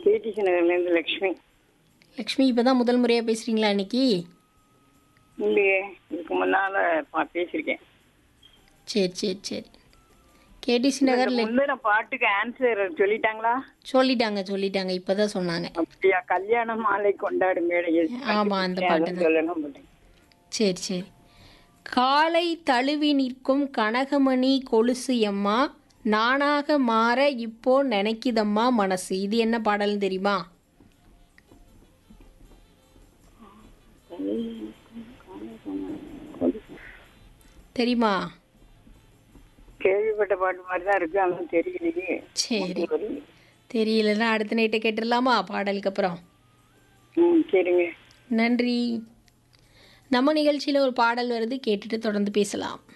KTC நகர்லேருந்து லக்ஷ்மி லக்ஷ்மி இப்போ தான் முதல் முறையாக பேசுகிறீங்களா இன்னைக்கு இல்லையே இதுக்கு முன்னால பா பேசியிருக்கேன் சரி சரி சரி கேடிசி நகர் லெ- முந்தின பாட்டுக்கு ஆன்சர் சொல்லிட்டாங்களா சொல்லிட்டாங்க சொல்லிட்டாங்க இப்போ தான் சொன்னாங்க அப்படியா கல்யாண மாலை கொண்டாடும் மேடையில் ஆமா, அந்த பாட்டு தான். சொல்லணும் போட்டேன். சரி சரி காலை தழுவி நிற்கும் கனகமணி கொலுசு எம்மா நானாக மாற இப்போ நினைக்குதம்மா மனசு இது என்ன பாடல்னு தெரியுமா தெரியுமா கேள்விப்பட்ட பாட்டு மாதிரி தான் இருக்கு ஆனால் தெரியலையே சரி தெரியலன்னா அடுத்த நைட்டை கேட்டுடலாமா பாடலுக்கு அப்புறம் ம் சரிங்க நன்றி நம்ம நிகழ்ச்சியில் ஒரு பாடல் வருது கேட்டுட்டு தொடர்ந்து பேசலாம்